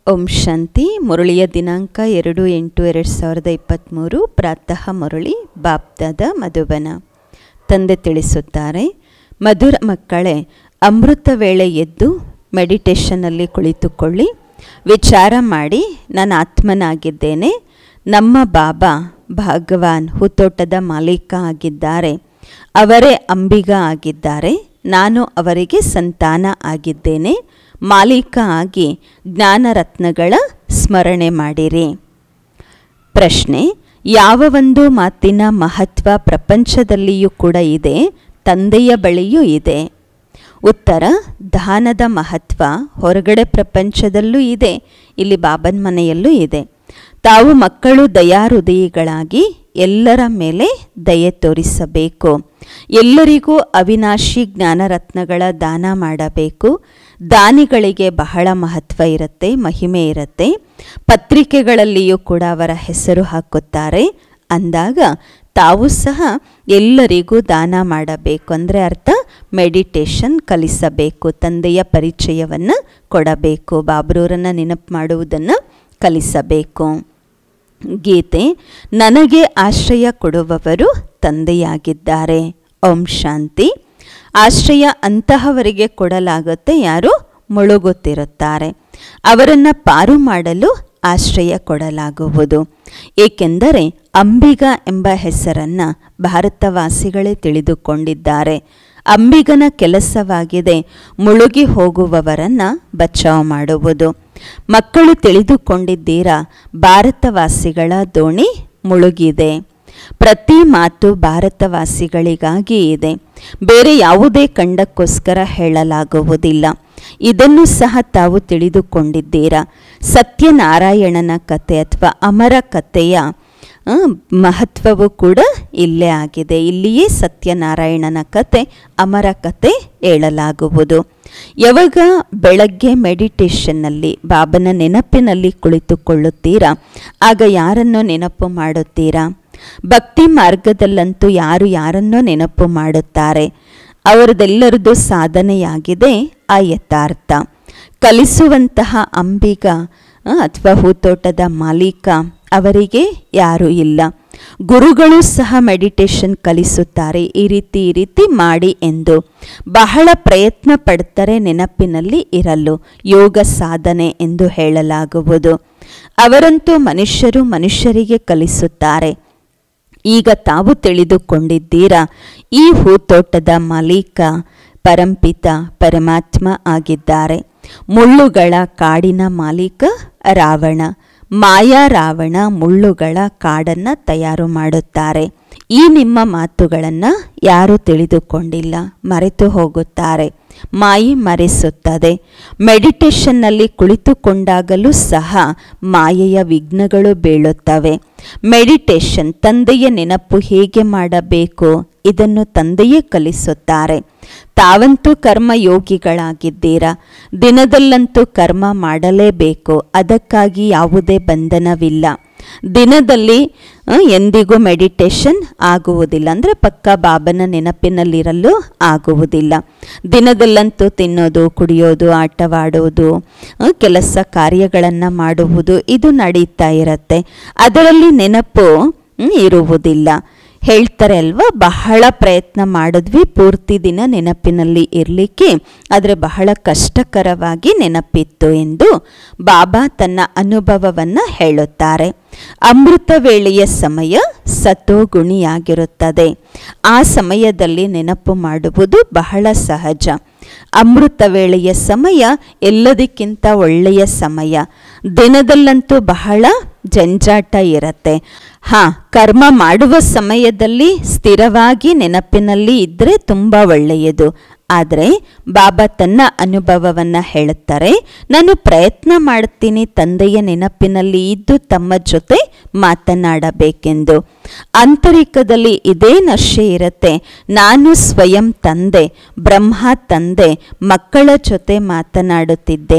ಓಂ ಶಾಂತಿ ಮುರಳಿಯ ದಿನಾಂಕ ಎರಡು ಎಂಟು ಎರಡು ಸಾವಿರದ ಇಪ್ಪತ್ತ್ಮೂರು ಪ್ರಾತಃ ಮುರಳಿ ಬಾಪ್ದಾದ ಮಧುಬನ ತಂದೆ ತಿಳಿಸುತ್ತಾರೆ ಮಧುರ ಮಕ್ಕಳೇ ಅಮೃತ ವೇಳೆ ಎದ್ದು ಮೆಡಿಟೇಷನ್ನಲ್ಲಿ ಕುಳಿತುಕೊಳ್ಳಿ ವಿಚಾರ ಮಾಡಿ ನಾನು ಆತ್ಮನಾಗಿದ್ದೇನೆ ನಮ್ಮ ಬಾಬಾ ಭಗವಾನ್ ಹುತೋಟದ ಮಾಲೀಕ ಆಗಿದ್ದಾರೆ ಅವರೇ ಅಂಬಿಗ ಆಗಿದ್ದಾರೆ ನಾನು ಅವರಿಗೆ ಸಂತಾನ ಆಗಿದ್ದೇನೆ ಮಾಲೀಕ ಆಗಿ ಜ್ಞಾನರತ್ನಗಳ ಸ್ಮರಣೆ ಮಾಡಿರಿ ಪ್ರಶ್ನೆ ಯಾವ ಒಂದು ಮಾತಿನ ಮಹತ್ವ ಪ್ರಪಂಚದಲ್ಲಿಯೂ ಕೂಡ ಇದೆ ತಂದೆಯ ಬಳಿಯೂ ಇದೆ ಉತ್ತರ ದಾನದ ಮಹತ್ವ ಹೊರಗಡೆ ಪ್ರಪಂಚದಲ್ಲೂ ಇದೆ ಇಲ್ಲಿ ಬಾಬನ್ ಮನೆಯಲ್ಲೂ ಇದೆ ತಾವು ಮಕ್ಕಳು ದಯಾಹೃದಯಿಗಳಾಗಿ ಎಲ್ಲರ ಮೇಲೆ ದಯೆ ತೋರಿಸಬೇಕು ಎಲ್ಲರಿಗೂ ಅವಿನಾಶಿ ಜ್ಞಾನರತ್ನಗಳ ದಾನ ಮಾಡಬೇಕು ದಾನಿಗಳಿಗೆ ಬಹಳ ಮಹತ್ವ ಇರುತ್ತೆ ಮಹಿಮೆ ಇರುತ್ತೆ ಪತ್ರಿಕೆಗಳಲ್ಲಿಯೂ ಕೂಡ ಅವರ ಹೆಸರು ಹಾಕುತ್ತಾರೆ ಅಂದಾಗ ತಾವು ಸಹ ಎಲ್ಲರಿಗೂ ದಾನ ಮಾಡಬೇಕು ಅಂದರೆ ಅರ್ಥ ಮೆಡಿಟೇಷನ್ ಕಲಿಸಬೇಕು ತಂದೆಯ ಪರಿಚಯವನ್ನು ಕೊಡಬೇಕು ಬಾಬ್ರೂರನ್ನು ನೆನಪು ಮಾಡುವುದನ್ನು ಕಲಿಸಬೇಕು ಗೀತೆ ನನಗೆ ಆಶ್ರಯ ಕೊಡುವವರು ತಂದೆಯಾಗಿದ್ದಾರೆ ಓಂ ಶಾಂತಿ ಆಶ್ರಯ ಅಂತಹವರಿಗೆ ಕೊಡಲಾಗುತ್ತೆ ಯಾರು ಮುಳುಗುತ್ತಿರುತ್ತಾರೆ ಅವರನ್ನು ಪಾರು ಮಾಡಲು ಆಶ್ರಯ ಕೊಡಲಾಗುವುದು ಏಕೆಂದರೆ ಅಂಬಿಗ ಎಂಬ ಹೆಸರನ್ನು ಭಾರತವಾಸಿಗಳೇ ತಿಳಿದುಕೊಂಡಿದ್ದಾರೆ ಅಂಬಿಗನ ಕೆಲಸವಾಗಿದೆ ಮುಳುಗಿ ಹೋಗುವವರನ್ನು ಬಚಾವ್ ಮಾಡುವುದು ಮಕ್ಕಳು ತಿಳಿದುಕೊಂಡಿದ್ದೀರಾ ಭಾರತವಾಸಿಗಳ ದೋಣಿ ಮುಳುಗಿದೆ ಪ್ರತಿ ಮಾತು ಭಾರತವಾಸಿಗಳಿಗಾಗಿ ಇದೆ ಬೇರೆ ಯಾವುದೇ ಖಂಡಕ್ಕೋಸ್ಕರ ಹೇಳಲಾಗುವುದಿಲ್ಲ ಇದನ್ನು ಸಹ ತಾವು ತಿಳಿದುಕೊಂಡಿದ್ದೀರಾ ಸತ್ಯನಾರಾಯಣನ ಕತೆ ಅಥವಾ ಅಮರ ಕಥೆಯ ಮಹತ್ವವು ಕೂಡ ಇಲ್ಲೇ ಆಗಿದೆ ಇಲ್ಲಿಯೇ ಸತ್ಯನಾರಾಯಣನ ಕತೆ ಅಮರ ಕತೆ ಹೇಳಲಾಗುವುದು ಯಾವಾಗ ಬೆಳಗ್ಗೆ ಮೆಡಿಟೇಷನ್ನಲ್ಲಿ ಬಾಬನ ನೆನಪಿನಲ್ಲಿ ಕುಳಿತುಕೊಳ್ಳುತ್ತೀರಾ ಆಗ ಯಾರನ್ನು ನೆನಪು ಮಾಡುತ್ತೀರಾ ಭಕ್ತಿ ಮಾರ್ಗದಲ್ಲಂತೂ ಯಾರು ಯಾರನ್ನೋ ನೆನಪು ಮಾಡುತ್ತಾರೆ ಅವರದೆಲ್ಲರದ್ದು ಸಾಧನೆಯಾಗಿದೆ ಆ ಯಥಾರ್ಥ ಕಲಿಸುವಂತಹ ಅಂಬಿಗ ಅಥವಾ ಹೂತೋಟದ ಮಾಲೀಕ ಅವರಿಗೆ ಯಾರೂ ಇಲ್ಲ ಗುರುಗಳು ಸಹ ಮೆಡಿಟೇಷನ್ ಕಲಿಸುತ್ತಾರೆ ಈ ರೀತಿ ಈ ರೀತಿ ಮಾಡಿ ಎಂದು ಬಹಳ ಪ್ರಯತ್ನ ಪಡ್ತಾರೆ ನೆನಪಿನಲ್ಲಿ ಇರಲು ಯೋಗ ಸಾಧನೆ ಎಂದು ಹೇಳಲಾಗುವುದು ಅವರಂತೂ ಮನುಷ್ಯರು ಮನುಷ್ಯರಿಗೆ ಕಲಿಸುತ್ತಾರೆ ಈಗ ತಾವು ತಿಳಿದುಕೊಂಡಿದ್ದೀರಾ ಈ ಹೂತೋಟದ ಮಾಲೀಕ ಪರಂಪಿತ ಪರಮಾತ್ಮ ಆಗಿದ್ದಾರೆ ಮುಳ್ಳುಗಳ ಕಾಡಿನ ಮಾಲೀಕ ರಾವಣ ಮಾಯಾ ರಾವಣ ಮುಳ್ಳುಗಳ ಕಾಡನ್ನು ತಯಾರು ಮಾಡುತ್ತಾರೆ ಈ ನಿಮ್ಮ ಮಾತುಗಳನ್ನು ಯಾರೂ ತಿಳಿದುಕೊಂಡಿಲ್ಲ ಮರೆತು ಹೋಗುತ್ತಾರೆ ಮಾಯಿ ಮರೆಸುತ್ತದೆ ಮೆಡಿಟೇಷನ್ನಲ್ಲಿ ಕುಳಿತುಕೊಂಡಾಗಲೂ ಸಹ ಮಾಯೆಯ ವಿಘ್ನಗಳು ಬೀಳುತ್ತವೆ ಮೆಡಿಟೇಷನ್ ತಂದೆಯ ನೆನಪು ಹೇಗೆ ಮಾಡಬೇಕು ಇದನ್ನು ತಂದೆಯೇ ಕಲಿಸುತ್ತಾರೆ ತಾವಂತೂ ಕರ್ಮ ಯೋಗಿಗಳಾಗಿದ್ದೀರಾ ದಿನದಲ್ಲಂತೂ ಕರ್ಮ ಮಾಡಲೇಬೇಕು ಅದಕ್ಕಾಗಿ ಯಾವುದೇ ಬಂಧನವಿಲ್ಲ ದಿನದಲ್ಲಿ ಎಂದಿಗೂ ಮೆಡಿಟೇಷನ್ ಆಗುವುದಿಲ್ಲ ಅಂದರೆ ಪಕ್ಕ ಬಾಬನ ನೆನಪಿನಲ್ಲಿರಲು ಆಗುವುದಿಲ್ಲ ದಿನದಲ್ಲಂತೂ ತಿನ್ನೋದು ಕುಡಿಯೋದು ಆಟವಾಡುವುದು ಕೆಲಸ ಕಾರ್ಯಗಳನ್ನು ಮಾಡುವುದು ಇದು ನಡೀತಾ ಇರುತ್ತೆ ಅದರಲ್ಲಿ ನೆನಪು ಇರುವುದಿಲ್ಲ ಹೇಳ್ತಾರೆ ಅಲ್ವಾ ಬಹಳ ಪ್ರಯತ್ನ ಮಾಡಿದ್ವಿ ಪೂರ್ತಿ ದಿನ ನೆನಪಿನಲ್ಲಿ ಇರಲಿಕ್ಕೆ ಆದರೆ ಬಹಳ ಕಷ್ಟಕರವಾಗಿ ನೆನಪಿತ್ತು ಎಂದು ಬಾಬಾ ತನ್ನ ಅನುಭವವನ್ನು ಹೇಳುತ್ತಾರೆ ಅಮೃತ ವೇಳೆಯ ಸಮಯ ಸತೋಗುಣಿಯಾಗಿರುತ್ತದೆ ಆ ಸಮಯದಲ್ಲಿ ನೆನಪು ಮಾಡುವುದು ಬಹಳ ಸಹಜ ಅಮೃತ ವೇಳೆಯ ಸಮಯ ಎಲ್ಲದಕ್ಕಿಂತ ಒಳ್ಳೆಯ ಸಮಯ ದಿನದಲ್ಲಂತೂ ಬಹಳ ಜಂಜಾಟ ಇರುತ್ತೆ ಹಾ ಕರ್ಮ ಮಾಡುವ ಸಮಯದಲ್ಲಿ ಸ್ಥಿರವಾಗಿ ನೆನಪಿನಲ್ಲಿ ಇದ್ದರೆ ತುಂಬ ಒಳ್ಳೆಯದು ಆದರೆ ಬಾಬಾ ತನ್ನ ಅನುಭವವನ್ನು ಹೇಳುತ್ತಾರೆ ನಾನು ಪ್ರಯತ್ನ ಮಾಡ್ತೀನಿ ತಂದೆಯ ನೆನಪಿನಲ್ಲಿ ಇದ್ದು ತಮ್ಮ ಜೊತೆ ಮಾತನಾಡಬೇಕೆಂದು ಆಂತರಿಕದಲ್ಲಿ ಇದೇ ನಶೆ ಇರುತ್ತೆ ನಾನು ಸ್ವಯಂ ತಂದೆ ಬ್ರಹ್ಮ ತಂದೆ ಮಕ್ಕಳ ಜೊತೆ ಮಾತನಾಡುತ್ತಿದ್ದೇನೆ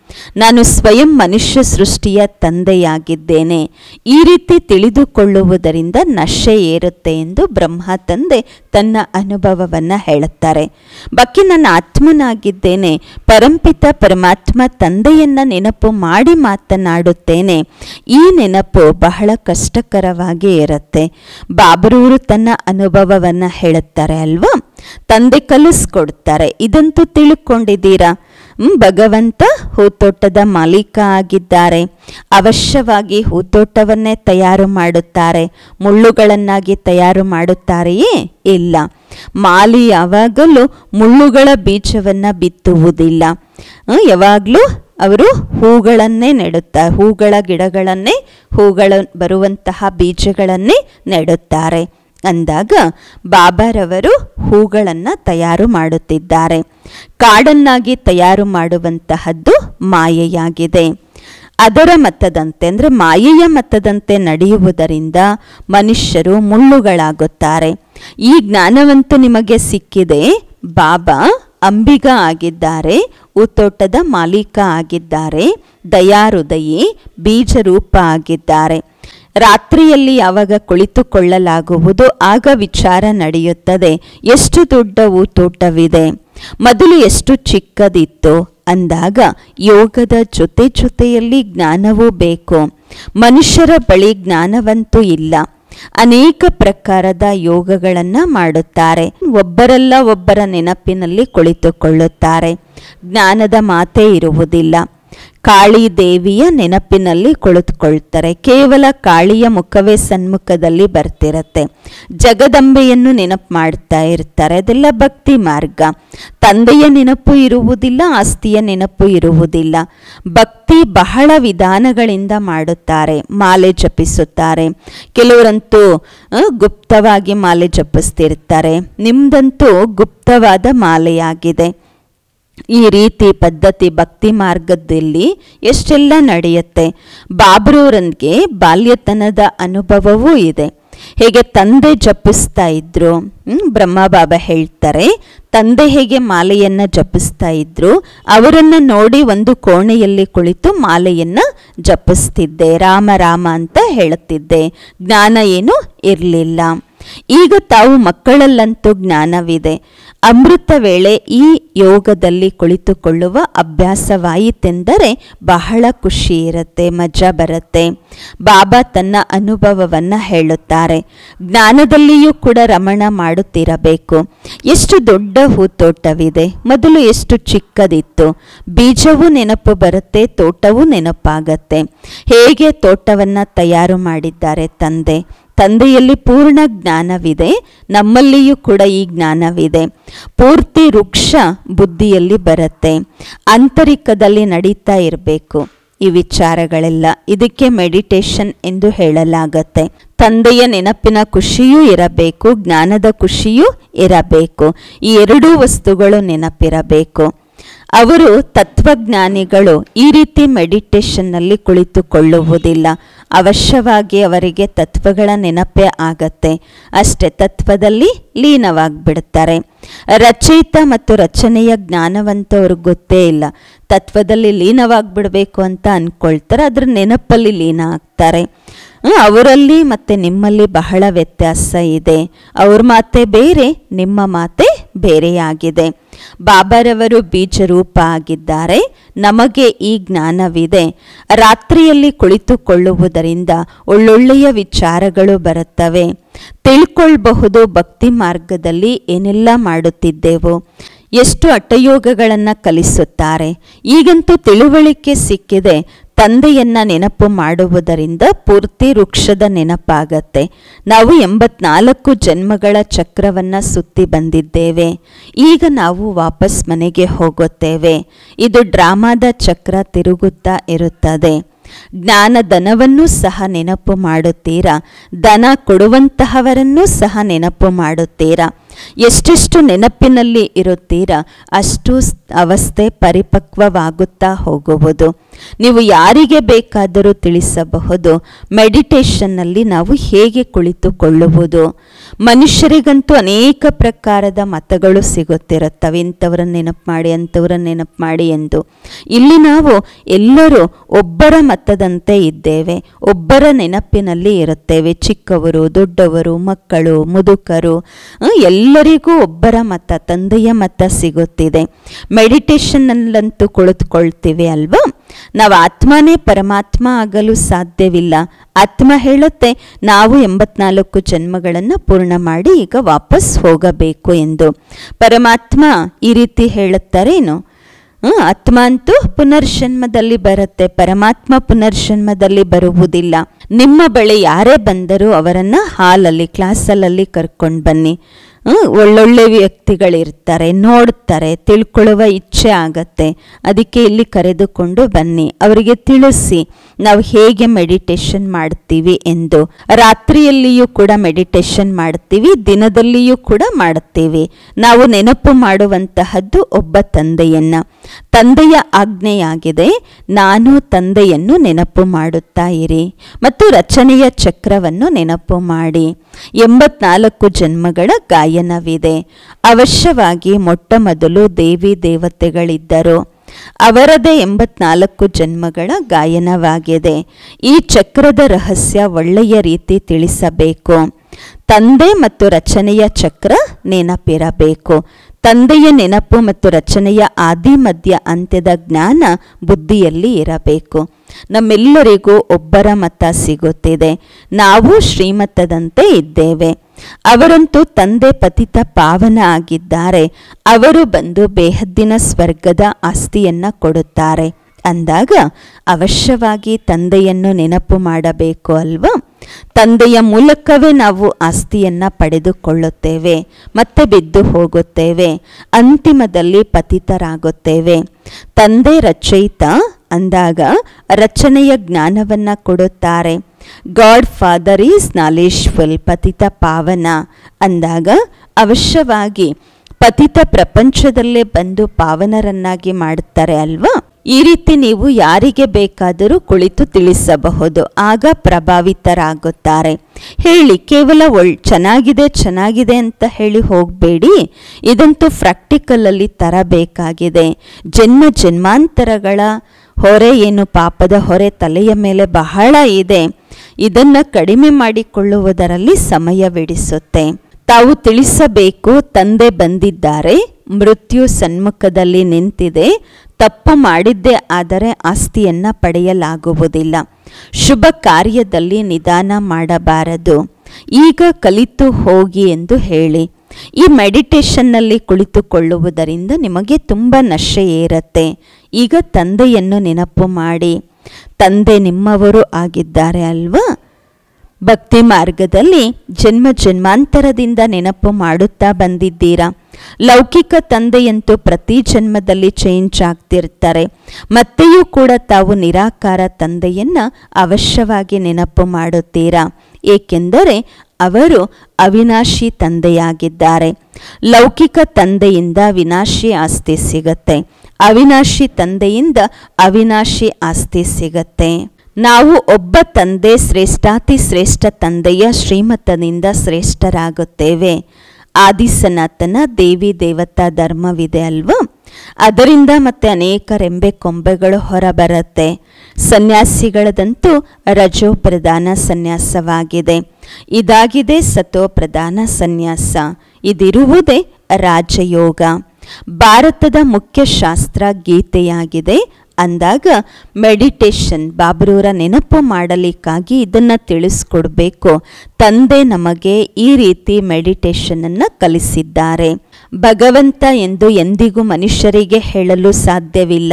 ನಾನು ಸ್ವಯಂ ಮನುಷ್ಯ ಸೃಷ್ಟಿಯ ತಂದೆಯಾಗಿದ್ದೇನೆ ಈ ರೀತಿ ತಿಳಿದುಕೊಳ್ಳುವುದರಿಂದ ನಶೆ ಏರುತ್ತೆ ಎಂದು ಬ್ರಹ್ಮ ತಂದೆ ತನ್ನ ಅನುಭವವನ್ನು ಹೇಳುತ್ತಾರೆ ಬಾಕಿ ನನ್ನ ಆತ್ಮನಾಗಿದ್ದೇನೆ ಪರಂಪಿತ ಪರಮಾತ್ಮ ತಂದೆಯನ್ನ ನೆನಪು ಮಾಡಿ ಮಾತನಾಡುತ್ತೇನೆ ಈ ನೆನಪು ಬಹಳ ಕಷ್ಟಕರವಾಗಿ ಇರುತ್ತೆ ಬಾಬರೂರು ತನ್ನ ಅನುಭವವನ್ನು ಹೇಳುತ್ತಾರೆ ಅಲ್ವಾ ತಂದೆ ಕಲಿಸ್ಕೊಡ್ತಾರೆ ಇದಂತೂ ತಿಳ್ಕೊಂಡಿದ್ದೀರಾ ಹ್ಮ್, ಭಗವಂತ ಹೂತೋಟದ ಮಾಲೀಕ ಆಗಿದ್ದಾರೆ ಅವಶ್ಯವಾಗಿ ಹೂತೋಟವನ್ನೇ ತಯಾರು ಮಾಡುತ್ತಾರೆ ಮುಳ್ಳುಗಳನ್ನಾಗಿ ತಯಾರು ಮಾಡುತ್ತಾರೆಯೇ ಇಲ್ಲ ಮಾಲಿ ಯಾವಾಗಲೂ ಮುಳ್ಳುಗಳ ಬೀಜವನ್ನು ಬಿತ್ತುವುದಿಲ್ಲ ಹ್ಮ್, ಯಾವಾಗಲೂ ಅವರು ಹೂಗಳನ್ನೇ ನೆಡುತ್ತಾರೆ ಹೂಗಳ ಗಿಡಗಳನ್ನೇ ಹೂಗಳ ಬರುವಂತಹ ಬೀಜಗಳನ್ನೇ ನೆಡುತ್ತಾರೆ ಅಂದಾಗ ಬಾಬಾರವರು ಹೂಗಳನ್ನು ತಯಾರು ಮಾಡುತ್ತಿದ್ದಾರೆ ಕಾಡನ್ನಾಗಿ ತಯಾರು ಮಾಡುವಂತಹದ್ದು ಮಾಯೆಯಾಗಿದೆ ಅದರ ಮತದಂತೆ ಅಂದರೆ ಮಾಯೆಯ ಮತದಂತೆ ನಡೆಯುವುದರಿಂದ ಮನುಷ್ಯರು ಮುಳ್ಳುಗಳಾಗುತ್ತಾರೆ ಈ ಜ್ಞಾನವಂತೂ ನಿಮಗೆ ಸಿಕ್ಕಿದೆ ಬಾಬಾ ಅಂಬಿಗ ಆಗಿದ್ದಾರೆ ಉತೋಟದ ಮಾಲೀಕ ಆಗಿದ್ದಾರೆ ದಯಾಹೃದಯಿ ಬೀಜರೂಪ ಆಗಿದ್ದಾರೆ ರಾತ್ರಿಯಲ್ಲಿ ಯಾವಾಗ ಕುಳಿತುಕೊಳ್ಳಲಾಗುವುದು ಆಗ ವಿಚಾರ ನಡೆಯುತ್ತದೆ ಎಷ್ಟು ದೊಡ್ಡ ಊತೋಟವಿದೆ ಮೊದಲು ಎಷ್ಟು ಚಿಕ್ಕದಿತ್ತು ಅಂದಾಗ ಯೋಗದ ಜೊತೆ ಜೊತೆಯಲ್ಲಿ ಜ್ಞಾನವೂ ಬೇಕು ಮನುಷ್ಯರ ಬಳಿ ಜ್ಞಾನವಂತೂ ಇಲ್ಲ ಅನೇಕ ಪ್ರಕಾರದ ಯೋಗಗಳನ್ನು ಮಾಡುತ್ತಾರೆ ಒಬ್ಬರಲ್ಲ ಒಬ್ಬರ ನೆನಪಿನಲ್ಲಿ ಕುಳಿತುಕೊಳ್ಳುತ್ತಾರೆ ಜ್ಞಾನದ ಮಾತೇ ಇರುವುದಿಲ್ಲ ಕಾಳಿ ದೇವಿಯ ನೆನಪಿನಲ್ಲಿ ಕುಳಿತುಕೊಳ್ತಾರೆ ಕೇವಲ ಕಾಳಿಯ ಮುಖವೇ ಸನ್ಮುಖದಲ್ಲಿ ಬರ್ತಿರತ್ತೆ ಜಗದಂಬೆಯನ್ನು ನೆನಪು ಮಾಡ್ತಾ ಇರ್ತಾರೆ ಅದೆಲ್ಲ ಭಕ್ತಿ ಮಾರ್ಗ ತಂದೆಯ ನೆನಪು ಇರುವುದಿಲ್ಲ ಆಸ್ತಿಯ ನೆನಪು ಇರುವುದಿಲ್ಲ ಭಕ್ತಿ ಬಹಳ ವಿಧಾನಗಳಿಂದ ಮಾಡುತ್ತಾರೆ ಮಾಲೆ ಜಪಿಸುತ್ತಾರೆ ಕೆಲವರಂತೂ ಆ, ಗುಪ್ತವಾಗಿ ಮಾಲೆ ಜಪಿಸ್ತಿರ್ತಾರೆ ನಿಮ್ದಂತೂ ಗುಪ್ತವಾದ ಮಾಲೆಯಾಗಿದೆ ಈ ರೀತಿ ಪದ್ಧತಿ ಭಕ್ತಿ ಮಾರ್ಗದಲ್ಲಿ ಎಷ್ಟೆಲ್ಲ ನಡೆಯುತ್ತೆ ಬಾಬ್ರೂರನ್ಗೆ ಬಾಲ್ಯತನದ ಅನುಭವವೂ ಇದೆ ಹೇಗೆ ತಂದೆ ಜಪಿಸ್ತಾ ಇದ್ರು ಹ್ಮ್, ಬ್ರಹ್ಮ ಬಾಬಾ ಹೇಳ್ತಾರೆ ತಂದೆ ಹೇಗೆ ಮಾಲೆಯನ್ನ ಜಪಿಸ್ತಾ ಇದ್ರು ಅವರನ್ನ ನೋಡಿ ಒಂದು ಕೋಣೆಯಲ್ಲಿ ಕುಳಿತು ಮಾಲೆಯನ್ನ ಜಪಿಸ್ತಿದ್ದೆ ರಾಮ ರಾಮ ಅಂತ ಹೇಳುತ್ತಿದ್ದೆ ಜ್ಞಾನ ಏನು ಇರಲಿಲ್ಲ ಈಗ ತಾವು ಮಕ್ಕಳಲ್ಲಂತೂ ಜ್ಞಾನವಿದೆ ಅಮೃತ ವೇಳೆ ಈ ಯೋಗದಲ್ಲಿ ಕುಳಿತುಕೊಳ್ಳುವ ಅಭ್ಯಾಸವಾಯಿತೆಂದರೆ ಬಹಳ ಖುಷಿ ಇರುತ್ತೆ ಮಜಾ ಬರುತ್ತೆ ಬಾಬಾ ತನ್ನ ಅನುಭವವನ್ನು ಹೇಳುತ್ತಾರೆ ಜ್ಞಾನದಲ್ಲಿಯೂ ಕೂಡ ರಮಣ ಮಾಡುತ್ತಿರಬೇಕು ಎಷ್ಟು ದೊಡ್ಡ ಹೂತೋಟವಿದೆ ಮೊದಲು ಎಷ್ಟು ಚಿಕ್ಕದಿತ್ತು ಬೀಜವೂ ನೆನಪು ಬರುತ್ತೆ ತೋಟವೂ ನೆನಪಾಗತ್ತೆ ಹೇಗೆ ತೋಟವನ್ನು ತಯಾರು ಮಾಡಿದ್ದಾರೆ ತಂದೆ ತಂದೆಯಲ್ಲಿ ಪೂರ್ಣ ಜ್ಞಾನವಿದೆ ನಮ್ಮಲ್ಲಿಯೂ ಕೂಡ ಈ ಜ್ಞಾನವಿದೆ ಪೂರ್ತಿ ವೃಕ್ಷ ಬುದ್ಧಿಯಲ್ಲಿ ಬರುತ್ತೆ ಆಂತರಿಕದಲ್ಲಿ ನಡೀತಾ ಇರಬೇಕು ಈ ವಿಚಾರಗಳೆಲ್ಲ ಇದಕ್ಕೆ ಮೆಡಿಟೇಷನ್ ಎಂದು ಹೇಳಲಾಗತ್ತೆ ತಂದೆಯ ನೆನಪಿನ ಖುಷಿಯೂ ಇರಬೇಕು ಜ್ಞಾನದ ಖುಷಿಯೂ ಇರಬೇಕು ಈ ಎರಡೂ ವಸ್ತುಗಳು ನೆನಪಿರಬೇಕು ಅವರು ತತ್ವಜ್ಞಾನಿಗಳು ಈ ರೀತಿ ಮೆಡಿಟೇಷನ್ನಲ್ಲಿ ಕುಳಿತುಕೊಳ್ಳುವುದಿಲ್ಲ ಅವಶ್ಯವಾಗಿ ಅವರಿಗೆ ತತ್ವಗಳ ನೆನಪೇ ಆಗತ್ತೆ ಅಷ್ಟೇ ತತ್ವದಲ್ಲಿ ಲೀನವಾಗಿಬಿಡ್ತಾರೆ ರಚಯಿತ ಮತ್ತು ರಚನೆಯ ಜ್ಞಾನವಂತ ಅವ್ರಿಗೆ ಗೊತ್ತೇ ಇಲ್ಲ ತತ್ವದಲ್ಲಿ ಲೀನವಾಗಿಬಿಡಬೇಕು ಅಂತ ಅಂದ್ಕೊಳ್ತಾರೆ ಅದ್ರ ನೆನಪಲ್ಲಿ ಲೀನ ಆಗ್ತಾರೆ ಹ್ಮ್, ಅವರಲ್ಲಿ ಮತ್ತು ನಿಮ್ಮಲ್ಲಿ ಬಹಳ ವ್ಯತ್ಯಾಸ ಇದೆ ಅವ್ರ ಮಾತೆ ಬೇರೆ ನಿಮ್ಮ ಮಾತೆ ಬೇರೆಯಾಗಿದೆ ಬಾಬಾರವರು ಬೀಜರೂಪ ಆಗಿದ್ದಾರೆ ನಮಗೆ ಈ ಜ್ಞಾನವಿದೆ ರಾತ್ರಿಯಲ್ಲಿ ಕುಳಿತುಕೊಳ್ಳುವುದರಿಂದ ಒಳ್ಳೊಳ್ಳೆಯ ವಿಚಾರಗಳು ಬರುತ್ತವೆ ತಿಳ್ಕೊಳ್ಬಹುದು ಭಕ್ತಿ ಮಾರ್ಗದಲ್ಲಿ ಏನೆಲ್ಲ ಮಾಡುತ್ತಿದ್ದೆವು ಎಷ್ಟು ಹಠಯೋಗಗಳನ್ನು ಕಲಿಸುತ್ತಾರೆ ಈಗಂತೂ ತಿಳುವಳಿಕೆ ಸಿಕ್ಕಿದೆ ತಂದೆಯನ್ನ ನೆನಪು ಮಾಡುವುದರಿಂದ ಪೂರ್ತಿ ವೃಕ್ಷದ ನೆನಪಾಗತ್ತೆ ನಾವು ಎಂಬತ್ನಾಲ್ಕು ಜನ್ಮಗಳ ಚಕ್ರವನ್ನ ಸುತ್ತಿ ಬಂದಿದ್ದೇವೆ ಈಗ ನಾವು ವಾಪಸ್ ಮನೆಗೆ ಹೋಗುತ್ತೇವೆ ಇದು ಡ್ರಾಮಾದ ಚಕ್ರ ತಿರುಗುತ್ತಾ ಇರುತ್ತದೆ ಜ್ಞಾನ ದನವನ್ನೂ ಸಹ ನೆನಪು ಮಾಡುತ್ತೀರಾ ದನ ಕೊಡುವಂತಹವರನ್ನೂ ಸಹ ನೆನಪು ಮಾಡುತ್ತೀರಾ ಎಷ್ಟೆಷ್ಟು ನೆನಪಿನಲ್ಲಿ ಇರುತ್ತೀರಾ ಅಷ್ಟು ಸ್- ಅವಸ್ಥೆ ಪರಿಪಕ್ವವಾಗುತ್ತಾ ಹೋಗುವುದು ನೀವು ಯಾರಿಗೆ ಬೇಕಾದರೂ ತಿಳಿಸಬಹುದು ಮೆಡಿಟೇಷನ್ನಲ್ಲಿ ನಾವು ಹೇಗೆ ಕುಳಿತುಕೊಳ್ಳುವುದು ಮನುಷ್ಯರಿಗಂತೂ ಅನೇಕ ಪ್ರಕಾರದ ಮತಗಳು ಸಿಗುತ್ತಿರುತ್ತವೆ ಇಂಥವ್ರನ್ನ ನೆನಪು ಮಾಡಿ ಅಂಥವ್ರನ್ನ ನೆನಪು ಮಾಡಿ ಎಂದು ಇಲ್ಲಿ ನಾವು ಎಲ್ಲರೂ ಒಬ್ಬರ ಮತದಂತೆ ಇದ್ದೇವೆ ಒಬ್ಬರ ನೆನಪಿನಲ್ಲಿ ಇರುತ್ತೇವೆ ಚಿಕ್ಕವರು ದೊಡ್ಡವರು ಮಕ್ಕಳು ಮುದುಕರು ಆ, ಎಲ್ಲರಿಗೂ ಒಬ್ಬರ ಮತ ತಂದೆಯ ಮತ ಸಿಗುತ್ತಿದೆ ಮೆಡಿಟೇಷನ್ನಲ್ಲಂತೂ ಕುಳಿತುಕೊಳ್ತೀವಿ ಅಲ್ವಾ ನಾವು ಆತ್ಮನೇ ಪರಮಾತ್ಮ ಆಗಲು ಸಾಧ್ಯವಿಲ್ಲ ಆತ್ಮ ಹೇಳುತ್ತೆ ನಾವು ಎಂಬತ್ನಾಲ್ಕು ಜನ್ಮಗಳನ್ನು ಪೂರ್ಣ ಮಾಡಿ ಈಗ ವಾಪಸ್ ಹೋಗಬೇಕು ಎಂದು ಪರಮಾತ್ಮ ಈ ರೀತಿ ಹೇಳುತ್ತಾರೇನು ಹ್ಮ್, ಆತ್ಮ ಅಂತೂ ಪುನರ್ಜನ್ಮದಲ್ಲಿ ಬರುತ್ತೆ ಪರಮಾತ್ಮ ಪುನರ್ಜನ್ಮದಲ್ಲಿ ಬರುವುದಿಲ್ಲ ನಿಮ್ಮ ಬಳಿ ಯಾರೇ ಬಂದರೂ ಅವರನ್ನ ಹಾಲಲ್ಲಿ ಕ್ಲಾಸಲ್ಲಿ ಕರ್ಕೊಂಡು ಬನ್ನಿ ಹ್ಮ್, ಒಳ್ಳೊಳ್ಳೆ ವ್ಯಕ್ತಿಗಳಿರ್ತಾರೆ ನೋಡ್ತಾರೆ ತಿಳ್ಕೊಳ್ಳುವ ಇಚ್ಛೆ ಆಗತ್ತೆ ಅದಕ್ಕೆ ಇಲ್ಲಿ ಕರೆದುಕೊಂಡು ಬನ್ನಿ ಅವರಿಗೆ ತಿಳಿಸಿ ನಾವು ಹೇಗೆ ಮೆಡಿಟೇಷನ್ ಮಾಡ್ತೀವಿ ಎಂದು ರಾತ್ರಿಯಲ್ಲಿಯೂ ಕೂಡ ಮೆಡಿಟೇಷನ್ ಮಾಡ್ತೀವಿ ದಿನದಲ್ಲಿಯೂ ಕೂಡ ಮಾಡುತ್ತೀವಿ ನಾವು ನೆನಪು ಮಾಡುವಂತಹದ್ದು ಒಬ್ಬ ತಂದೆಯನ್ನ ತಂದೆಯ ಆಜ್ಞೆಯಾಗಿದೆ ನಾನು ತಂದೆಯನ್ನು ನೆನಪು ಮಾಡುತ್ತಾ ಇರಿ ಮತ್ತು ರಚನೆಯ ಚಕ್ರವನ್ನು ನೆನಪು ಮಾಡಿ ಎಂಬತ್ನಾಲ್ಕು ಜನ್ಮಗಳ ಗಾಯನವಿದೆ ಅವಶ್ಯವಾಗಿ ಮೊಟ್ಟ ಮೊದಲು ದೇವಿ ದೇವತೆಗಳಿದ್ದರು ಅವರದೇ ಎಂಬತ್ನಾಲ್ಕು ಜನ್ಮಗಳ ಗಾಯನವಾಗಿದೆ ಈ ಚಕ್ರದ ರಹಸ್ಯ ಒಳ್ಳೆಯ ರೀತಿ ತಿಳಿಸಬೇಕು ತಂದೆ ಮತ್ತು ರಚನೆಯ ಚಕ್ರ ನೆನಪಿರಬೇಕು ತಂದೆಯ ನೆನಪು ಮತ್ತು ರಚನೆಯ ಆದಿ ಮಧ್ಯ ಅಂತ್ಯದ ಜ್ಞಾನ ಬುದ್ಧಿಯಲ್ಲಿ ಇರಬೇಕು ನಮ್ಮೆಲ್ಲರಿಗೂ ಒಬ್ಬರ ಮತ ಸಿಗುತ್ತಿದೆ ನಾವು ಶ್ರೀಮತದಂತೆ ಇದ್ದೇವೆ ಅವರಂತೂ ತಂದೆ ಪತಿತ ಪಾವನ ಆಗಿದ್ದಾರೆ ಅವರು ಬಂದು ಬೇಹದ್ದಿನ ಸ್ವರ್ಗದ ಆಸ್ತಿಯನ್ನ ಕೊಡುತ್ತಾರೆ ಅಂದಾಗ ಅವಶ್ಯವಾಗಿ ತಂದೆಯನ್ನು ನೆನಪು ಮಾಡಬೇಕು ಅಲ್ವಾ ತಂದೆಯ ಮೂಲಕವೇ ನಾವು ಆಸ್ತಿಯನ್ನ ಪಡೆದುಕೊಳ್ಳುತ್ತೇವೆ ಮತ್ತೆ ಬಿದ್ದು ಹೋಗುತ್ತೇವೆ ಅಂತಿಮದಲ್ಲಿ ಪತಿತರಾಗುತ್ತೇವೆ ತಂದೆ ರಚಯಿತ ಅಂದಾಗ ರಚನೆಯ ಜ್ಞಾನವನ್ನ ಕೊಡುತ್ತಾರೆ ಗಾಡ್ ಫಾದರ್ ಈಸ್ ನಾಲೇಶ್ವಲ್ ಪತಿತ ಪಾವನ ಅಂದಾಗ ಅವಶ್ಯವಾಗಿ ಪತಿತ ಪ್ರಪಂಚದಲ್ಲೇ ಬಂದು ಪಾವನರನ್ನಾಗಿ ಮಾಡುತ್ತಾರೆ ಅಲ್ವಾ ಈ ರೀತಿ ನೀವು ಯಾರಿಗೆ ಬೇಕಾದರೂ ಕುಳಿತು ತಿಳಿಸಬಹುದು ಆಗ ಪ್ರಭಾವಿತರಾಗುತ್ತಾರೆ ಹೇಳಿ ಕೇವಲ ಒಳ್ ಚೆನ್ನಾಗಿದೆ ಚೆನ್ನಾಗಿದೆ ಅಂತ ಹೇಳಿ ಹೋಗಬೇಡಿ ಇದಂತೂ ಪ್ರಾಕ್ಟಿಕಲಲ್ಲಿ ತರಬೇಕಾಗಿದೆ ಜನ್ಮ ಜನ್ಮಾಂತರಗಳ ಹೊರೆ ಏನು ಪಾಪದ ಹೊರೆ ತಲೆಯ ಮೇಲೆ ಬಹಳ ಇದೆ ಇದನ್ನು ಕಡಿಮೆ ಮಾಡಿಕೊಳ್ಳುವುದರಲ್ಲಿ ಸಮಯವಿಡಿಸುತ್ತೆ ತಾವು ತಿಳಿಸಬೇಕು ತಂದೆ ಬಂದಿದ್ದಾರೆ ಮೃತ್ಯು ಸನ್ಮುಖದಲ್ಲಿ ನಿಂತಿದೆ ತಪ್ಪು ಮಾಡಿದ್ದೇ ಆದರೆ ಆಸ್ತಿಯನ್ನ ಪಡೆಯಲಾಗುವುದಿಲ್ಲ ಶುಭ ಕಾರ್ಯದಲ್ಲಿ ನಿಧಾನ ಮಾಡಬಾರದು ಈಗ ಕಲಿತು ಹೋಗಿ ಎಂದು ಹೇಳಿ ಈ ಮೆಡಿಟೇಷನ್ನಲ್ಲಿ ಕುಳಿತುಕೊಳ್ಳುವುದರಿಂದ ನಿಮಗೆ ತುಂಬ ನಶೆ ಏರತ್ತೆ ಈಗ ತಂದೆಯನ್ನು ನೆನಪು ಮಾಡಿ ತಂದೆ ನಿಮ್ಮವರು ಆಗಿದ್ದಾರೆ ಅಲ್ವಾ ಭಕ್ತಿ ಮಾರ್ಗದಲ್ಲಿ ಜನ್ಮ ಜನ್ಮಾಂತರದಿಂದ ನೆನಪು ಮಾಡುತ್ತಾ ಬಂದಿದ್ದೀರಾ ಲೌಕಿಕ ತಂದೆಯಂತೂ ಪ್ರತಿ ಜನ್ಮದಲ್ಲಿ ಚೇಂಜ್ ಆಗ್ತಿರ್ತಾರೆ ಮತ್ತೆಯೂ ಕೂಡ ತಾವು ನಿರಾಕಾರ ತಂದೆಯನ್ನ ಅವಶ್ಯವಾಗಿ ನೆನಪು ಮಾಡುತ್ತೀರಾ ಏಕೆಂದರೆ ಅವರು ಅವಿನಾಶಿ ತಂದೆಯಾಗಿದ್ದಾರೆ ಲೌಕಿಕ ತಂದೆಯಿಂದ ವಿನಾಶಿ ಆಸ್ತಿ ಸಿಗತ್ತೆ ಅವಿನಾಶಿ ತಂದೆಯಿಂದ ಅವಿನಾಶಿ ಆಸ್ತಿ ಸಿಗತ್ತೆ ನಾವು ಒಬ್ಬ ತಂದೆ ಶ್ರೇಷ್ಠಾತಿ ಶ್ರೇಷ್ಠ ತಂದೆಯ ಶ್ರೀಮತದಿಂದ ಶ್ರೇಷ್ಠರಾಗುತ್ತೇವೆ ಆದಿ ಸನಾತನ ದೇವಿ ದೇವತಾ ಧರ್ಮವಿದೆ ಅಲ್ವಾ ಅದರಿಂದ ಮತ್ತೆ ಅನೇಕ ರೆಂಬೆ ಕೊಂಬೆಗಳು ಹೊರಬರುತ್ತೆ ಸನ್ಯಾಸಿಗಳದಂತೂ ರಜೋ ಪ್ರಧಾನ ಸನ್ಯಾಸವಾಗಿದೆ ಇದಾಗಿದೆ ಸತೋ ಪ್ರಧಾನ ಸನ್ಯಾಸ ಇದಿರುವುದೇ ರಾಜಯೋಗ ಭಾರತದ ಮುಖ್ಯ ಶಾಸ್ತ್ರ ಗೀತೆಯಾಗಿದೆ ಅಂದಾಗ ಮೆಡಿಟೇಷನ್ ಬಾಬ್ರೂರ ನೆನಪು ಮಾಡಲಿಕ್ಕಾಗಿ ಇದನ್ನು ತಿಳಿಸ್ಕೊಡ್ಬೇಕು ತಂದೆ ನಮಗೆ ಈ ರೀತಿ ಮೆಡಿಟೇಷನನ್ನು ಕಲಿಸಿದ್ದಾರೆ ಭಗವಂತ ಎಂದು ಎಂದಿಗೂ ಮನುಷ್ಯರಿಗೆ ಹೇಳಲು ಸಾಧ್ಯವಿಲ್ಲ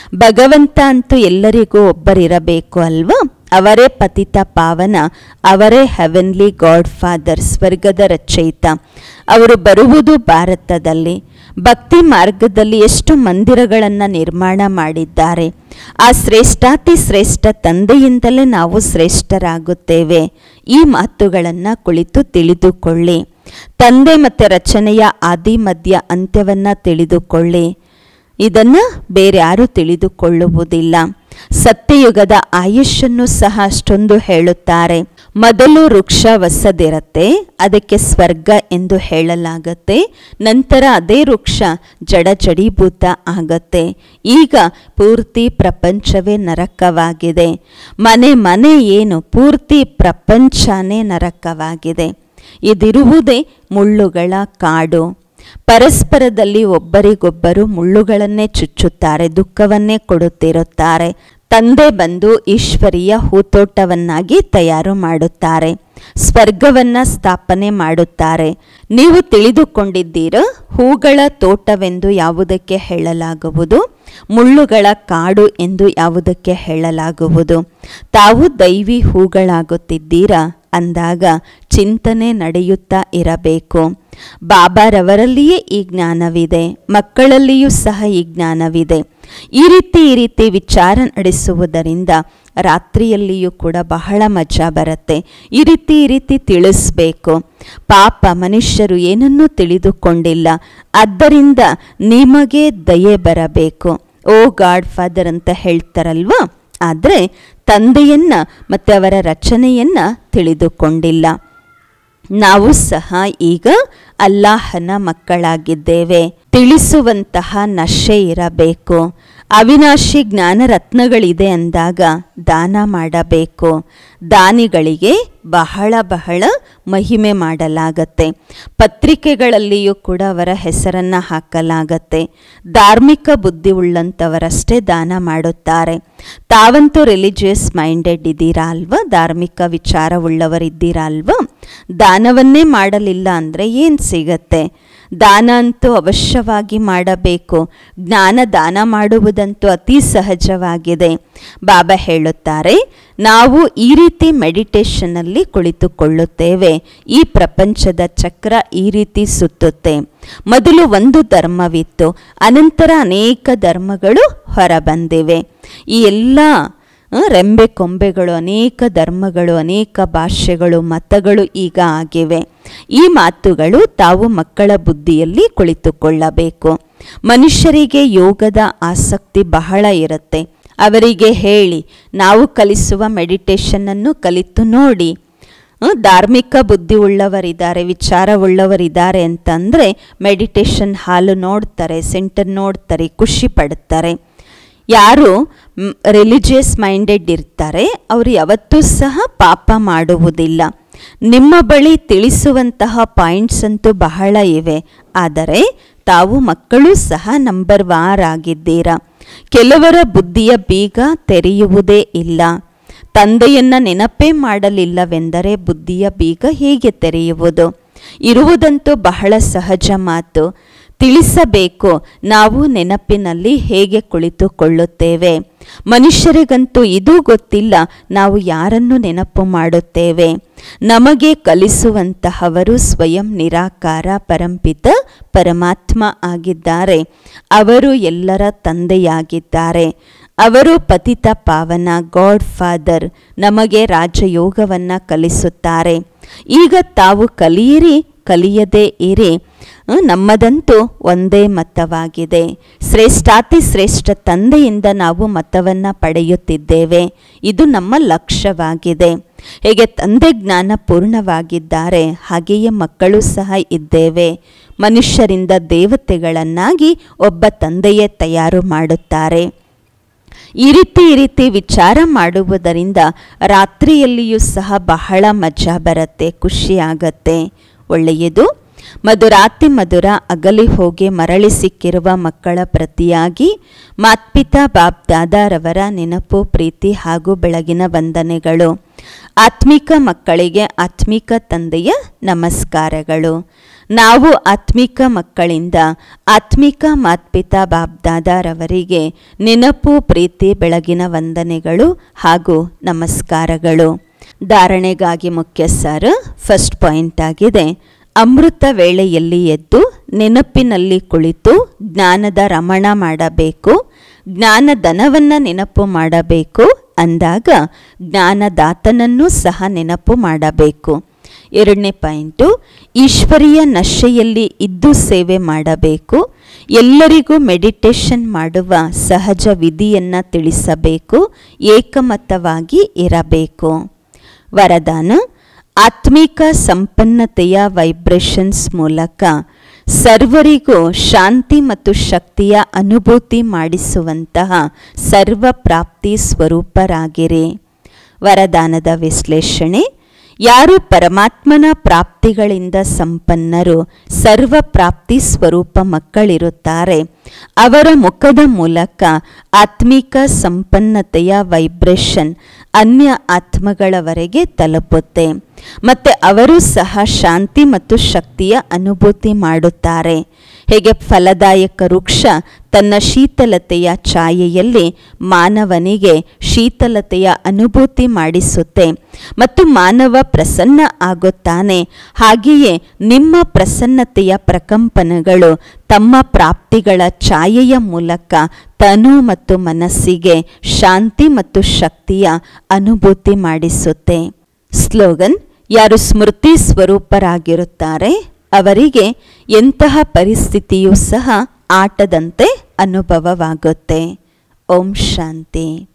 ಭಗವಂತ ಅಂತೂ ಎಲ್ಲರಿಗೂ ಒಬ್ಬರಿರಬೇಕು ಅಲ್ವಾ ಅವರೇ ಪತಿತ ಪಾವನ ಅವರೇ ಹೆವೆನ್ಲಿ ಗಾಡ್ ಫಾದರ್ ಸ್ವರ್ಗದ ರಚಯಿತ ಅವರು ಬರುವುದು ಭಾರತದಲ್ಲಿ ಭಕ್ತಿ ಮಾರ್ಗದಲ್ಲಿ ಎಷ್ಟು ಮಂದಿರಗಳನ್ನು ನಿರ್ಮಾಣ ಮಾಡಿದ್ದಾರೆ ಆ ಶ್ರೇಷ್ಠಾತಿ ಶ್ರೇಷ್ಠ ತಂದೆಯಿಂದಲೇ ನಾವು ಶ್ರೇಷ್ಠರಾಗುತ್ತೇವೆ ಈ ಮಾತುಗಳನ್ನು ಕುಳಿತು ತಿಳಿದುಕೊಳ್ಳಿ ತಂದೆ ಮತ್ತು ರಚನೆಯ ಆದಿ ಮಧ್ಯ ಅಂತ್ಯವನ್ನು ತಿಳಿದುಕೊಳ್ಳಿ ಇದನ್ನು ಬೇರ್ಯಾರೂ ತಿಳಿದುಕೊಳ್ಳುವುದಿಲ್ಲ ಸತ್ಯಯುಗದ ಆಯುಷನ್ನು ಸಹ ಅಷ್ಟೊಂದು ಹೇಳುತ್ತಾರೆ ಮೊದಲು ವೃಕ್ಷ ಹೊಸದಿರತ್ತೆ ಅದಕ್ಕೆ ಸ್ವರ್ಗ ಎಂದು ಹೇಳಲಾಗತ್ತೆ ನಂತರ ಅದೇ ವೃಕ್ಷ ಜಡ ಜಡೀಭೂತ ಆಗತ್ತೆ ಈಗ ಪೂರ್ತಿ ಪ್ರಪಂಚವೇ ನರಕವಾಗಿದೆ ಮನೆ ಮನೆ ಏನು ಪೂರ್ತಿ ಪ್ರಪಂಚನೇ ನರಕವಾಗಿದೆ ಇದಿರುವುದೇ ಮುಳ್ಳುಗಳ ಕಾಡು ಪರಸ್ಪರದಲ್ಲಿ ಒಬ್ಬರಿಗೊಬ್ಬರು ಮುಳ್ಳುಗಳನ್ನೇ ಚುಚ್ಚುತ್ತಾರೆ ದುಃಖವನ್ನೇ ಕೊಡುತ್ತಿರುತ್ತಾರೆ ತಂದೆ ಬಂದು ಈಶ್ವರಿಯ ಹೂತೋಟವನ್ನಾಗಿ ತಯಾರು ಮಾಡುತ್ತಾರೆ ಸ್ವರ್ಗವನ್ನ ಸ್ಥಾಪನೆ ಮಾಡುತ್ತಾರೆ ನೀವು ತಿಳಿದುಕೊಂಡಿದ್ದೀರ ಹೂಗಳ ತೋಟವೆಂದು ಯಾವುದಕ್ಕೆ ಹೇಳಲಾಗುವುದು ಮುಳ್ಳುಗಳ ಕಾಡು ಎಂದು ಯಾವುದಕ್ಕೆ ಹೇಳಲಾಗುವುದು ತಾವು ದೈವಿ ಹೂಗಳಾಗುತ್ತಿದ್ದೀರಾ ಅಂದಾಗ ಚಿಂತನೆ ನಡೆಯುತ್ತಾ ಇರಬೇಕು ಬಾಬಾರವರಲ್ಲಿಯೇ ಈ ಜ್ಞಾನವಿದೆ ಮಕ್ಕಳಲ್ಲಿಯೂ ಸಹ ಈ ಜ್ಞಾನವಿದೆ ಈ ರೀತಿ ಈ ರೀತಿ ವಿಚಾರ ನಡೆಸುವುದರಿಂದ ರಾತ್ರಿಯಲ್ಲಿಯೂ ಕೂಡ ಬಹಳ ಮಜಾ ಬರುತ್ತೆ ಈ ರೀತಿ ಈ ರೀತಿ ತಿಳಿಸ್ಬೇಕು ಪಾಪ ಮನುಷ್ಯರು ಏನನ್ನೂ ತಿಳಿದುಕೊಂಡಿಲ್ಲ ಆದ್ದರಿಂದ ನಿಮಗೆ ದಯೆ ಬರಬೇಕು ಓ ಗಾಡ್ ಫಾದರ್ ಅಂತ ಹೇಳ್ತಾರಲ್ವಾ ಆದರೆ ತಂದೆಯನ್ನ ಮತ್ತು ಅವರ ರಚನೆಯನ್ನ ತಿಳಿದುಕೊಂಡಿಲ್ಲ ನಾವು ಸಹ ಈಗ ಅಲ್ಲಾಹನ ಮಕ್ಕಳಾಗಿದ್ದೇವೆ ತಿಳಿಸುವಂತಹ ನಶೆ ಇರಬೇಕು ಅವಿನಾಶಿ ಜ್ಞಾನ ರತ್ನಗಳಿದೆ ಅಂದಾಗ ದಾನ ಮಾಡಬೇಕು ದಾನಿಗಳಿಗೆ ಬಹಳ ಬಹಳ ಮಹಿಮೆ ಮಾಡಲಾಗತ್ತೆ ಪತ್ರಿಕೆಗಳಲ್ಲಿಯೂ ಕೂಡ ಅವರ ಹೆಸರನ್ನು ಹಾಕಲಾಗತ್ತೆ ಧಾರ್ಮಿಕ ಬುದ್ಧಿ ಉಳ್ಳಂಥವರಷ್ಟೇ ದಾನ ಮಾಡುತ್ತಾರೆ ತಾವಂತೂ ರಿಲಿಜಿಯಸ್ ಮೈಂಡೆಡ್ ಇದ್ದೀರಾ ಅಲ್ವಾ ಧಾರ್ಮಿಕ ವಿಚಾರವುಳ್ಳವರಿದ್ದೀರಾ ಅಲ್ವಾ ದಾನವನ್ನೇ ಮಾಡಲಿಲ್ಲ ಅಂದರೆ ಏನು ಸಿಗತ್ತೆ ದಾನ ಅಂತೂ ಅವಶ್ಯವಾಗಿ ಮಾಡಬೇಕು ಜ್ಞಾನ ದಾನ ಮಾಡುವುದಂತೂ ಅತಿ ಸಹಜವಾಗಿದೆ ಬಾಬಾ ಹೇಳುತ್ತಾರೆ ನಾವು ಈ ರೀತಿ ಮೆಡಿಟೇಷನ್ನಲ್ಲಿ ಕುಳಿತುಕೊಳ್ಳುತ್ತೇವೆ ಈ ಪ್ರಪಂಚದ ಚಕ್ರ ಈ ರೀತಿ ಸುತ್ತುತ್ತೆ ಮೊದಲು ಒಂದು ಧರ್ಮವಿತ್ತು ಅನಂತರ ಅನೇಕ ಧರ್ಮಗಳು ಹೊರಬಂದಿವೆ ಈ ಎಲ್ಲ ರೆಂಬೆ ಕೊಂಬೆಗಳು ಅನೇಕ ಧರ್ಮಗಳು ಅನೇಕ ಭಾಷೆಗಳು ಮತಗಳು ಈಗ ಆಗಿವೆ ಈ ಮಾತುಗಳು ತಾವು ಮಕ್ಕಳ ಬುದ್ಧಿಯಲ್ಲಿ ಕುಳಿತುಕೊಳ್ಳಬೇಕು ಮನುಷ್ಯರಿಗೆ ಯೋಗದ ಆಸಕ್ತಿ ಬಹಳ ಇರುತ್ತೆ ಅವರಿಗೆ ಹೇಳಿ ನಾವು ಕಲಿಸುವ ಮೆಡಿಟೇಷನ್ನನ್ನು ಕಲಿತು ನೋಡಿ ಧಾರ್ಮಿಕ ಬುದ್ಧಿ ಉಳ್ಳವರಿದ್ದಾರೆ ವಿಚಾರವುಳ್ಳವರಿದ್ದಾರೆ ಅಂತಂದರೆ ಮೆಡಿಟೇಷನ್ ಹಾಲು ನೋಡ್ತಾರೆ ಸೆಂಟರ್ ನೋಡ್ತಾರೆ ಖುಷಿ ಪಡ್ತಾರೆ ಯಾರು ರಿಲಿಜಿಯಸ್ ಮೈಂಡೆಡ್ ಇರ್ತಾರೆ ಅವರು ಯಾವತ್ತೂ ಸಹ ಪಾಪ ಮಾಡುವುದಿಲ್ಲ ನಿಮ್ಮ ಬಳಿ ತಿಳಿಸುವಂತಹ ಪಾಯಿಂಟ್ಸ್ ಅಂತೂ ಬಹಳ ಇವೆ ಆದರೆ ತಾವು ಮಕ್ಕಳು ಸಹ ನಂಬರ್ ವಾರ್ ಆಗಿದ್ದೀರಾ ಕೆಲವರ ಬುದ್ಧಿಯ ಬೀಗ ತೆರೆಯುವುದೇ ಇಲ್ಲ ತಂದೆಯನ್ನ ನೆನಪೇ ಮಾಡಲಿಲ್ಲವೆಂದರೆ ಬುದ್ಧಿಯ ಬೀಗ ಹೇಗೆ ತೆರೆಯುವುದು ಇರುವುದಂತೂ ಬಹಳ ಸಹಜ ಮಾತು ತಿಳಿಸಬೇಕು ನಾವು ನೆನಪಿನಲ್ಲಿ ಹೇಗೆ ಕುಳಿತುಕೊಳ್ಳುತ್ತೇವೆ ಮನುಷ್ಯರಿಗಂತೂ ಇದೂ ಗೊತ್ತಿಲ್ಲ ನಾವು ಯಾರನ್ನು ನೆನಪು ಮಾಡುತ್ತೇವೆ ನಮಗೆ ಕಲಿಸುವಂತಹವರು ಸ್ವಯಂ ನಿರಾಕಾರ ಪರಂಪಿತ ಪರಮಾತ್ಮ ಆಗಿದ್ದಾರೆ ಅವರು ಎಲ್ಲರ ತಂದೆಯಾಗಿದ್ದಾರೆ ಅವರು ಪತಿತ ಪಾವನ ಗಾಡ್ ಫಾದರ್ ನಮಗೆ ರಾಜಯೋಗವನ್ನು ಕಲಿಸುತ್ತಾರೆ ಈಗ ತಾವು ಕಲಿಯಿರಿ ಕಲಿಯದೇ ಇರಿ ನಮ್ಮದಂತೂ ಒಂದೇ ಮತವಾಗಿದೆ ಶ್ರೇಷ್ಠಾತಿ ಶ್ರೇಷ್ಠ ತಂದೆಯಿಂದ ನಾವು ಮತವನ್ನು ಪಡೆಯುತ್ತಿದ್ದೇವೆ ಇದು ನಮ್ಮ ಲಕ್ಷ್ಯವಾಗಿದೆ ಹೇಗೆ ತಂದೆ ಜ್ಞಾನ ಪೂರ್ಣವಾಗಿದ್ದಾರೆ ಹಾಗೆಯೇ ಮಕ್ಕಳು ಸಹ ಇದ್ದೇವೆ ಮನುಷ್ಯರಿಂದ ದೇವತೆಗಳನ್ನಾಗಿ ಒಬ್ಬ ತಂದೆಯೇ ತಯಾರು ಮಾಡುತ್ತಾರೆ ಈ ರೀತಿ ಈ ರೀತಿ ವಿಚಾರ ಮಾಡುವುದರಿಂದ ರಾತ್ರಿಯಲ್ಲಿಯೂ ಸಹ ಬಹಳ ಮಜಾ ಬರುತ್ತೆ ಖುಷಿ ಆಗತ್ತೆ ಒಳ್ಳೆಯದು ಮಧುರಾತಿ ಮಧುರ ಅಗಲಿ ಹೋಗಿ ಮರಳಿ ಸಿಕ್ಕಿರುವ ಮಕ್ಕಳ ಪ್ರತಿಯಾಗಿ ಮಾತ್ಪಿತಾ ಬಾಬ್ ದಾದಾರವರ ನೆನಪು ಪ್ರೀತಿ ಹಾಗೂ ಬೆಳಗಿನ ವಂದನೆಗಳು ಆತ್ಮಿಕ ಮಕ್ಕಳಿಗೆ ಆತ್ಮಿಕ ತಂದೆಯ ನಮಸ್ಕಾರಗಳು ನಾವು ಆತ್ಮಿಕ ಮಕ್ಕಳಿಂದ ಆತ್ಮಿಕ ಮಾತ್ಪಿತಾ ಬಾಬ್ ದಾದಾರವರಿಗೆ ನೆನಪು ಪ್ರೀತಿ ಬೆಳಗಿನ ವಂದನೆಗಳು ಹಾಗೂ ನಮಸ್ಕಾರಗಳು ಧಾರಣೆಗಾಗಿ ಮುಖ್ಯ ಸರ್ ಫಸ್ಟ್ ಪಾಯಿಂಟ್ ಆಗಿದೆ ಅಮೃತ ವೇಳೆಯಲ್ಲಿ ಎದ್ದು ನೆನಪಿನಲ್ಲಿ ಕುಳಿತು ಜ್ಞಾನದ ರಮಣ ಮಾಡಬೇಕು ಜ್ಞಾನಧನವನ್ನು ನೆನಪು ಮಾಡಬೇಕು ಅಂದಾಗ ಜ್ಞಾನದಾತನನ್ನೂ ಸಹ ನೆನಪು ಮಾಡಬೇಕು ಎರಡನೇ ಪಾಯಿಂಟು ಈಶ್ವರೀಯ ನಶೆಯಲ್ಲಿ ಇದ್ದು ಸೇವೆ ಮಾಡಬೇಕು ಎಲ್ಲರಿಗೂ ಮೆಡಿಟೇಷನ್ ಮಾಡುವ ಸಹಜ ವಿಧಿಯನ್ನು ತಿಳಿಸಬೇಕು ಏಕಮತವಾಗಿ ಇರಬೇಕು ವರದಾನ ಆತ್ಮಿಕ ಸಂಪನ್ನತೆಯ ವೈಬ್ರೇಷನ್ಸ್ ಮೂಲಕ ಸರ್ವರಿಗೂ ಶಾಂತಿ ಮತ್ತು ಶಕ್ತಿಯ ಅನುಭೂತಿ ಮಾಡಿಸುವಂತಹ ಸರ್ವ ಪ್ರಾಪ್ತಿ ಸ್ವರೂಪರಾಗಿರಿ ವರದಾನದ ವಿಶ್ಲೇಷಣೆ ಯಾರು ಪರಮಾತ್ಮನ ಪ್ರಾಪ್ತಿಗಳಿಂದ ಸಂಪನ್ನರು ಸರ್ವ ಪ್ರಾಪ್ತಿ ಸ್ವರೂಪ ಮಕ್ಕಳಿರುತ್ತಾರೆ ಅವರ ಮುಖದ ಮೂಲಕ ಆತ್ಮಿಕ ಸಂಪನ್ನತೆಯ ವೈಬ್ರೇಷನ್ ಅನ್ಯ ಆತ್ಮಗಳವರೆಗೆ ತಲುಪುತ್ತೆ ಮತ್ತು ಅವರು ಸಹ ಶಾಂತಿ ಮತ್ತು ಶಕ್ತಿಯ ಅನುಭೂತಿ ಮಾಡುತ್ತಾರೆ ಹೇಗೆ ಫಲದಾಯಕ ವೃಕ್ಷ ತನ್ನ ಶೀತಲತೆಯ ಛಾಯೆಯಲ್ಲಿ ಮಾನವನಿಗೆ ಶೀತಲತೆಯ ಅನುಭೂತಿ ಮಾಡಿಸುತ್ತೆ ಮತ್ತು ಮಾನವ ಪ್ರಸನ್ನ ಆಗುತ್ತಾನೆ ಹಾಗೆಯೇ ನಿಮ್ಮ ಪ್ರಸನ್ನತೆಯ ಪ್ರಕಂಪನಗಳು ತಮ್ಮ ಪ್ರಾಪ್ತಿಗಳ ಛಾಯೆಯ ಮೂಲಕ ತನು ಮತ್ತು ಮನಸ್ಸಿಗೆ ಶಾಂತಿ ಮತ್ತು ಶಕ್ತಿಯ ಅನುಭೂತಿ ಮಾಡಿಸುತ್ತೆ ಸ್ಲೋಗನ್ ಯಾರು ಸ್ಮೃತಿ ಸ್ವರೂಪರಾಗಿರುತ್ತಾರೆ ಅವರಿಗೆ ಎಂತಹ ಪರಿಸ್ಥಿತಿಯೂ ಸಹ ಆಟದಂತೆ ಅನುಭವವಾಗುತ್ತೆ ಓಂ ಶಾಂತಿ